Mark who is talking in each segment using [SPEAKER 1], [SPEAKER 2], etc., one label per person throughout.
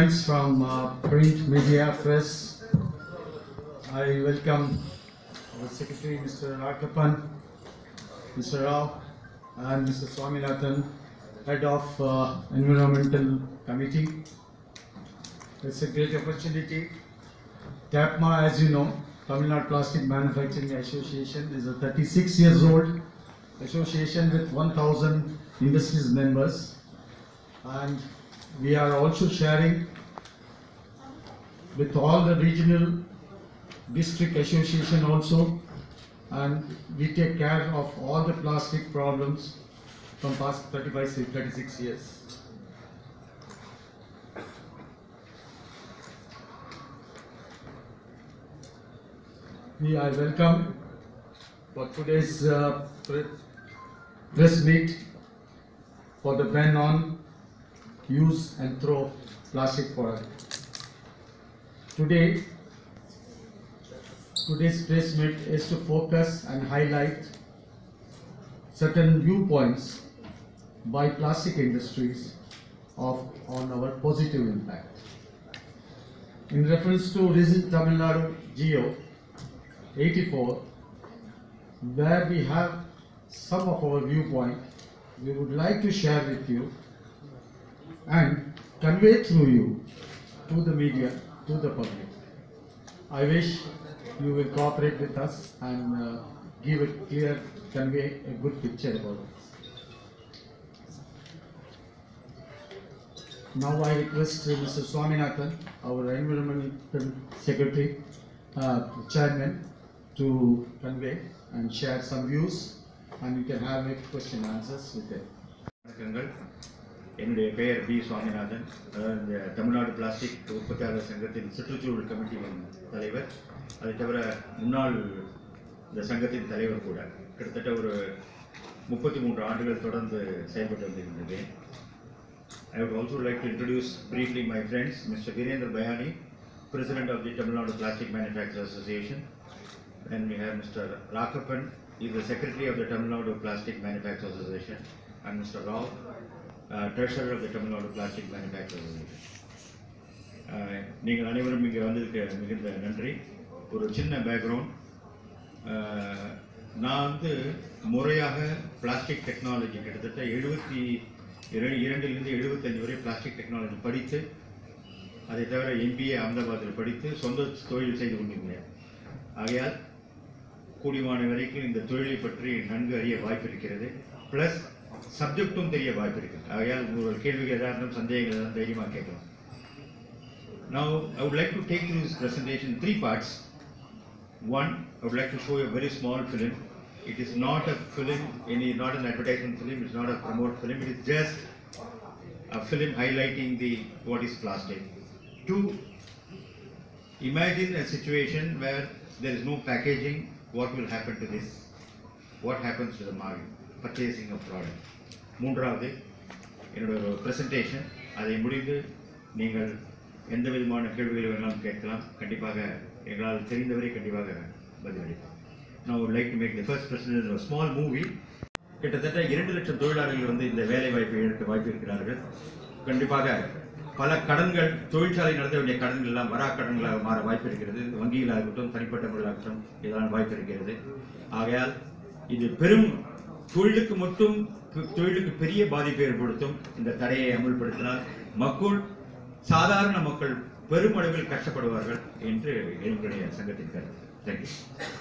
[SPEAKER 1] friends from uh, print media press. I welcome our secretary, Mr. Rakapan, Mr. Rao, and Mr. Swaminathan, head of uh, environmental committee. It's a great opportunity. TAPMA, as you know, Tamil Nadu Plastic Manufacturing Association is a 36 years old association with 1000 industries members and we are also sharing with all the regional district association also and we take care of all the plastic problems from past 35 to 36 years. We I welcome for today's uh, pre- press meet for the ban on use and throw plastic product. Today, today's press meet is to focus and highlight certain viewpoints by plastic industries of on our positive impact. In reference to recent Tamil Nadu Geo 84, where we have some of our viewpoint, we would like to share with you and convey through you to the media, to the public. I wish you will cooperate with us and uh, give a clear, convey a good picture about it. Now I request uh, Mr. Swaminathan, our environmental secretary, uh, chairman, to convey and share some views and you can have a question answers with it.
[SPEAKER 2] வணக்கங்கள் என்னுடைய பெயர் B Swaminathan அதாவது இந்த Tamil Nadu plastic உற்பத்தியாளர் சங்கத்தின் சுற்றுச்சூழல் கமிட்டியின் தலைவர் அதை தவிர முன்னாள் இந்த சங்கத்தின் தலைவர் கூட கிட்டத்தட்ட ஒரு முப்பத்தி மூன்று ஆண்டுகள் தொடர்ந்து செயல்பட்டு வந்திருந்தது I would also like to introduce briefly my friends, Mr. Virendra Bayani, President of the Tamil Nadu Plastic Manufacturers Association. Then we have Mr. Rakapan, he is the Secretary of the Tamil Nadu Plastic Manufacturers Association. And Mr. Rao, uh, Treasurer of the Tamil Nadu Plastic Manufacturers Association. Uh, நீங்கள் அனைவரும் இங்கே வந்ததுக்கு மிகுந்த நன்றி ஒரு சின்ன background நான் வந்து முறையாக பிளாஸ்டிக் டெக்னாலஜி கிட்டத்தட்ட எழுபத்தி இரண்டு இரண்டிலிருந்து எழுபத்தஞ்சு வரை பிளாஸ்டிக் டெக்னாலஜி படித்து அதை தவிர எம்பிஏ அகமதாபாத்தில் படித்து சொந்த தொழில் செய்து கொண்டிருந்தேன் ஆகையால் கூடியமான வரைக்கும் இந்த தொழிலை பற்றி நன்கு அறிய வாய்ப்பு இருக்கிறது ப்ளஸ் சப்ஜெக்டும் தெரிய வாய்ப்பு இருக்குது ஆகையால் உங்களோட கேள்விகள் எதாக இருந்தாலும் சந்தேகங்கள் எதாவது தைரியமாக கேட்கலாம் Now, I would like to take through this presentation in three parts. One, I would like to show you a very small film. It is not a film, any not an advertisement film. It's not a promote film. It is just a film highlighting the what is plastic. Two, imagine a situation where there is no packaging. What will happen to this? What happens to the market? Purchasing of product. மூன்றாவது என்னோட ஒரு presentation அதை முடிந்து நீங்கள் எந்த விதமான கேள்விகளை வேணாலும் கேட்கலாம் கண்டிப்பாக எங்களால் தெரிந்தவரை கண்டிப்பாக பதிலளிப்போம் நான் would like to make the first presentation a small movie கிட்டத்தட்ட இரண்டு லட்சம் தொழிலாளர்கள் வந்து இந்த வேலை வாய்ப்பை எடுக்க வாய்ப்பு இருக்கிறார்கள் கண்டிப்பாக பல கடன்கள் தொழிற்சாலை நடத்த வேண்டிய கடன்கள் எல்லாம் வரா கடன்களாக மாற வாய்ப்பு இருக்கிறது வங்கிகளாகட்டும் தனிப்பட்ட முறையாகட்டும் இதெல்லாம் வாய்ப்பு இருக்கிறது ஆகையால் இது பெரும் தொழிலுக்கு மட்டும் தொழிலுக்கு பெரிய பாதிப்பை ஏற்படுத்தும் இந்த தடையை அமல்படுத்தினால் மக்கள் சாதாரண மக்கள் பெருமளவில் கஷ்டப்படுவார்கள் என்று என்னுடைய சங்கத்தின் கருத்து தேங்க்யூ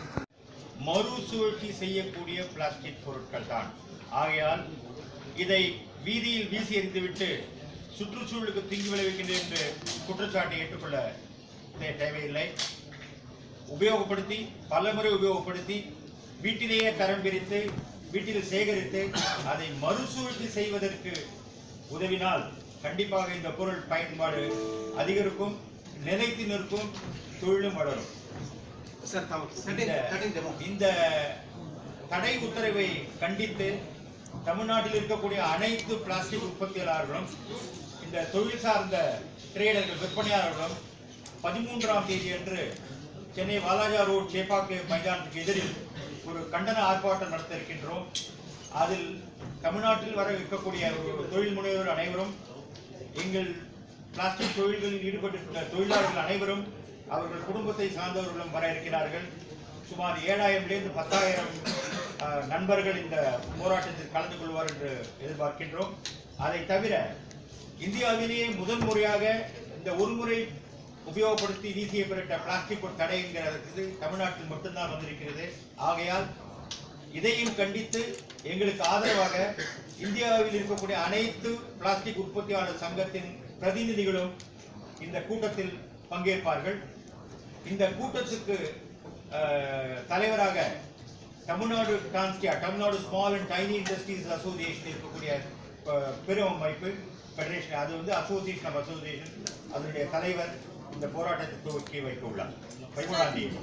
[SPEAKER 3] மறுசுழற்சி செய்யக்கூடிய பிளாஸ்டிக் பொருட்கள் தான் ஆகையால் இதை வீதியில் வீசி எறிந்துவிட்டு சுற்றுச்சூழலுக்கு தீங்கு விளைவிக்கின்றது என்று குற்றச்சாட்டை ஏற்றுக்கொள்ள தே- தேவையில்லை உபயோகப்படுத்தி பலமுறை உபயோகப்படுத்தி வீட்டிலேயே தரம் பிரித்து வீட்டில் சேகரித்து அதை மறுசுழற்சி செய்வதற்கு உதவினால் கண்டிப்பாக இந்த பொருள் பயன்பாடு அதிகரிக்கும் நிலைத்து நிற்கும் தொழிலும் வளரும்
[SPEAKER 4] Sir, come. Certain,
[SPEAKER 3] இந்த-
[SPEAKER 4] certain demo.
[SPEAKER 3] இந்த தடை உத்தரவை கண்டித்து தமிழ்நாட்டில் இருக்கக்கூடிய அனைத்து பிளாஸ்டிக் உற்பத்தியாளர்களும் இந்த தொழில் சார்ந்த ட்ரேடர்கள் விற்பனையாளர்களும் பதிமூன்றாம் தேதி அன்று சென்னை வாலாஜா ரோட் சேப்பாக்கு மைதானத்துக்கு எதிரில் ஒரு கண்டன ஆர்ப்பாட்டம் நடத்த இருக்கின்றோம் அதில் தமிழ்நாட்டில் வர இருக்கக்கூடிய ஒரு தொழில் முனைவோர் அனைவரும் எங்கள் பிளாஸ்டிக் தொழில்களில் ஈடுபட்டிருக்கிற தொழிலாளர்கள் அனைவரும் அவர்கள் குடும்பத்தை சார்ந்தவர்களும் வர இருக்கிறார்கள் சுமார் ஏழாயிரம்லேருந்து பத்தாயிரம் அஹ், நண்பர்கள் இந்த போராட்டத்தில் கலந்து கொள்வார் என்று எதிர்பார்க்கின்றோம் அதை தவிர இந்தியாவிலேயே முதல் முறையாக இந்த ஒருமுறை உபயோகப்படுத்தி வீசியப்பட்ட பிளாஸ்டிக் ஒரு தடை என்கிறது தமிழ்நாட்டில் மட்டும்தான் வந்திருக்கிறது ஆகையால் இதையும் கண்டித்து எங்களுக்கு ஆதரவாக இந்தியாவில் இருக்கக்கூடிய அனைத்து பிளாஸ்டிக் உற்பத்தியாளர் சங்கத்தின் பிரதிநிதிகளும் இந்த கூட்டத்தில் பங்கேற்பார்கள் இந்த கூட்டத்துக்கு அஹ், தலைவராக Tamil Nadu TANSTIA Tamil Nadu small and tiny industries association இருக்கக்கூடிய அஹ், பெரும் அமைப்பு ஃபெடரேஷன் அது வந்து அசோசியேஷன் ஆஃப் அசோசியேஷன் அதனுடைய தலைவர் இந்த போராட்டத்தை துவக்கி வைக்க உள்ளார் பதிமூணாம் தேதி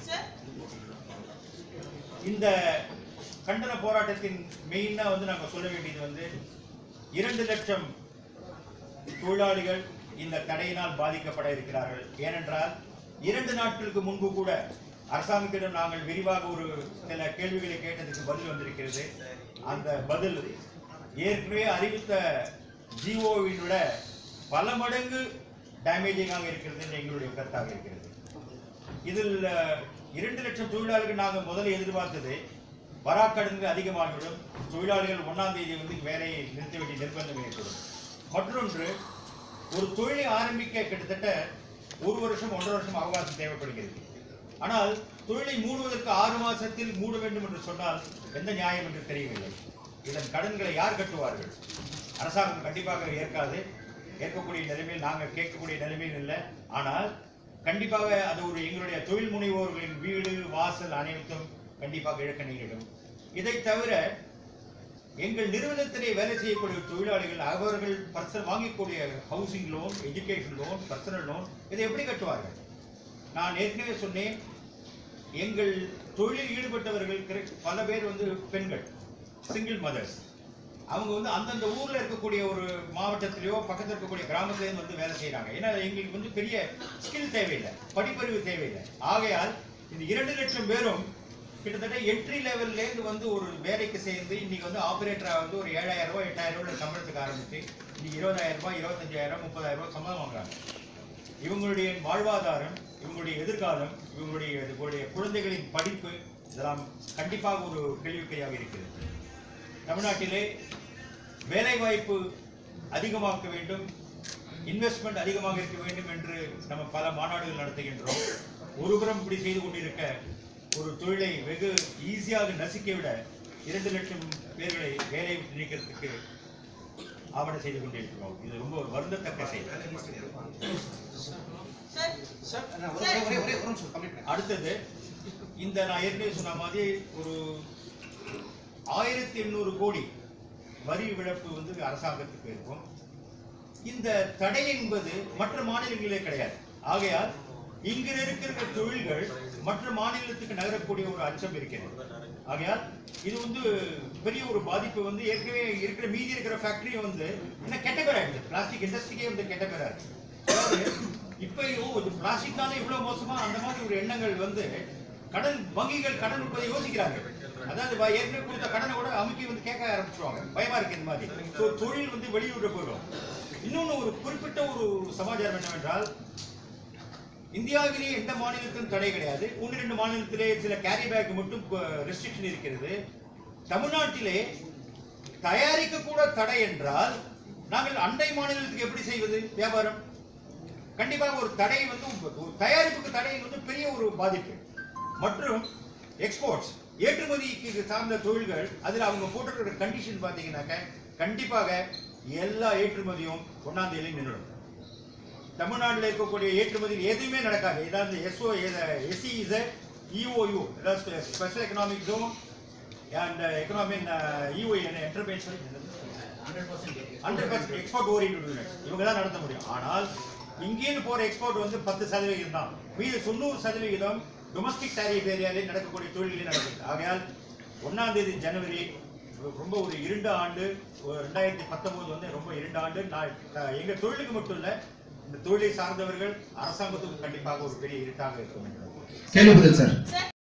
[SPEAKER 3] இந்த கண்டன போராட்டத்தின் மெயினா வந்து நாங்க சொல்ல வேண்டியது வந்து இரண்டு லட்சம் தொழிலாளிகள் இந்த தடையினால் பாதிக்கப்பட இருக்கிறார்கள் ஏனென்றால் இரண்டு நாட்களுக்கு முன்பு கூட அரசாங்கத்திடம் நாங்கள் விரிவாக ஒரு சில கேள்விகளை கேட்டதுக்கு பதில் வந்திருக்கிறது அந்த பதில் ஏற்கனவே அறிவித்த ஜிஓவின் விட பல மடங்கு டேமேஜிங்காக இருக்கிறது என்று எங்களுடைய கருத்தாக இருக்கிறது இதில் அஹ், இரண்டு லட்சம் தொழிலாளர்கள் நாங்கள் முதல்ல எதிர்பார்த்தது வராக்கடன்கள் அதிகமாகிவிடும் தொழிலாளிகள் ஒன்றாம் தேதி வந்து வேலையை நிறுத்த வேண்டிய நிர்பந்தம் ஏற்படும் மற்றொன்று ஒரு தொழிலை ஆரம்பிக்க கிட்டத்தட்ட ஒரு வருஷம் ஒன்றரை வருஷம் அவகாசம் தேவைப்படுகிறது ஆனால் தொழிலை மூடுவதற்கு ஆறு மாசத்தில் மூட வேண்டும் என்று சொன்னால் எந்த நியாயம் என்று தெரியவில்லை இதன் கடன்களை யார் கட்டுவார்கள் அரசாங்கம் கண்டிப்பாக ஏற்காது ஏற்கக்கூடிய நிலைமையில் நாங்கள் கேட்கக்கூடிய நிலைமையில் இல்லை ஆனால் கண்டிப்பாக அது ஒரு எங்களுடைய தொழில் முனைவோர்களின் வீடு வாசல் அனைத்தும் கண்டிப்பாக இழக்க நேரிடும் இதை தவிர எங்கள் நிறுவனத்திலே வேலை செய்யக்கூடிய தொழிலாளிகள் அவர்கள் பர்சன் வாங்கக்கூடிய housing loan education loan personal loan இதை எப்படி கட்டுவார்கள் நான் ஏற்கனவே சொன்னேன் எங்கள் தொழிலில் ஈடுபட்டவர்கள் கிர- பல பேர் வந்து பெண்கள் சிங்கிள் மதர்ஸ் அவங்க வந்து அந்தந்த ஊர்ல இருக்கக்கூடிய ஒரு மாவட்டத்திலேயோ பக்கத்துல இருக்கக்கூடிய கிராமத்திலேயோ வந்து வேலை செய்றாங்க ஏன்னா எங்களுக்கு வந்து பெரிய ஸ்கில் தேவையில்லை படிப்பறிவு தேவையில்லை ஆகையால் இந்த இரண்டு லட்சம் பேரும் கிட்டத்தட்ட என்ட்ரி லெவல்ல இருந்து வந்து ஒரு வேலைக்கு சேர்ந்து இன்னைக்கு வந்து ஆபரேட்டரா வந்து ஒரு ஏழாயிரம் ரூபாய் எட்டாயிரம் ரூபாய் சம்பளத்துக்கு ஆரம்பிச்சு இன்னைக்கு இருபதாயிரம் ரூபாய் இருபத்தஞ்சாயிரம் முப்பதாயிரம் ரூபாய் சம்பளம் வாங்குறாங்க இவங்களுடைய வாழ்வாதாரம் இவங்களுடைய எதிர்காலம் இவங்களுடைய இவங்களுடைய குழந்தைகளின் படிப்பு இதெல்லாம் கண்டிப்பாக ஒரு கேள்விக்குறியாக இருக்கிறது தமிழ்நாட்டிலே வேலைவாய்ப்பு அதிகமாக்க வேண்டும் இன்வெஸ்ட்மெண்ட் அதிகமாக இருக்க வேண்டும் என்று நம்ம பல மாநாடுகள் நடத்துகின்றோம் ஒருபுறம் இப்படி செய்து கொண்டிருக்க ஒரு தொழிலை வெகு ஈஸியாக நசுக்கி விட இரண்டு லட்சம் பேர்களை வேலை விட்டு நீக்கிறதுக்கு ஆவணம் செய்து கொண்டிருக்கிறோம் இது ரொம்ப ஒரு வருந்தத்தக்க செய்தி
[SPEAKER 4] சார் நான் ஒரே ஒரே ஒரே ஒரு நிமிஷம் கம்ப்ளீட் பண்ணேன்
[SPEAKER 3] அடுத்தது இந்த நான் ஏற்கனவே சொன்ன மாதிரி ஒரு ஆயிரத்தி எண்ணூறு கோடி வரி இழப்பு வந்து அரசாங்கத்துக்கு இருக்கும் இந்த தடை என்பது மற்ற மாநிலங்களிலே கிடையாது ஆகையால் இங்கு இருக்கிற தொழில்கள் மற்ற மாநிலத்துக்கு நகரக்கூடிய ஒரு அச்சம் இருக்கிறது ஆகையால் இது வந்து பெரிய ஒரு பாதிப்பு வந்து ஏற்கனவே இருக்கிற மீதி இருக்கிற ஃபேக்டரி வந்து என்ன கெட்ட பேர் ஆயிடுது பிளாஸ்டிக் இண்டஸ்ட்ரிக்கே வந்து கெட்ட பேரா இருக்கு அதாவது இப்பயும் இது பிளாஸ்டிக்னால இவ்வளவு மோசமா அந்த மாதிரி ஒரு எண்ணங்கள் வந்து கடன் வங்கிகள் கடன் கொடுப்பதை யோசிக்கிறாங்க அதாவது வ- ஏற்கனவே கொடுத்த கடனை கூட அமுக்கி வந்து கேட்க ஆரம்பிச்சுருவாங்க பயமா இருக்கு இந்த மாதிரி ஸோ தொழில் வந்து வெளியூர் போயிடும் இன்னொன்னு ஒரு குறிப்பிட்ட ஒரு சமாச்சாரம் என்னவென்றால் இந்தியாவிலேயே எந்த மாநிலத்திலும் தடை கிடையாது ஒன்று ரெண்டு மாநிலத்திலே சில கேரி பேக் மட்டும் ரெஸ்ட்ரிக்ஷன் இருக்கிறது தமிழ்நாட்டிலே தயாரிக்க கூட தடை என்றால் நாங்கள் அண்டை மாநிலத்துக்கு எப்படி செய்வது வியாபாரம் கண்டிப்பாக ஒரு தடை வந்து ஒரு தயாரிப்புக்கு தடை வந்து பெரிய ஒரு பாதிப்பு மற்றும் எக்ஸ்போர்ட்ஸ் ஏற்றுமதிக்கு சார்ந்த தொழில்கள் அதில் அவங்க போட்டிருக்கிற கண்டிஷன் பார்த்தீங்கன்னாக்க கண்டிப்பாக எல்லா ஏற்றுமதியும் ஒன்றாம் தேதி நின்றுடும் தமிழ்நாட்டில் இருக்கக்கூடிய ஏற்றுமதியில் எதுவுமே நடக்காது ஏதாவது எஸ்ஓ எஸ்சி இஸ் இஓயு ஏதாவது special economic zone and economic EO enterprise hundred percent export orient unit இவங்க தான் நடத்த முடியும் ஆனால் இங்கேருந்து போற எக்ஸ்போர்ட் வந்து பத்து சதவிகிதம் தான் மீது தொண்ணூறு சதவிகிதம் டொமஸ்டிக் டாரிஃப் ஏரியாலே நடக்கக்கூடிய தொழில்களே நடக்குது ஆகையால் ஒன்னாம் தேதி ஜனவரி ரொம்ப ஒரு இருண்ட ஆண்டு ஒரு ரெண்டாயிரத்தி பத்தொன்பது வந்து ரொம்ப இருண்ட ஆண்டு நான் அஹ், எங்க தொழிலுக்கு மட்டும் இல்ல இந்த தொழிலை சார்ந்தவர்கள் அரசாங்கத்துக்கு கண்டிப்பாக ஒரு பெரிய இருட்டாக இருக்கும் என்று
[SPEAKER 5] கேள்வி பதில் சார்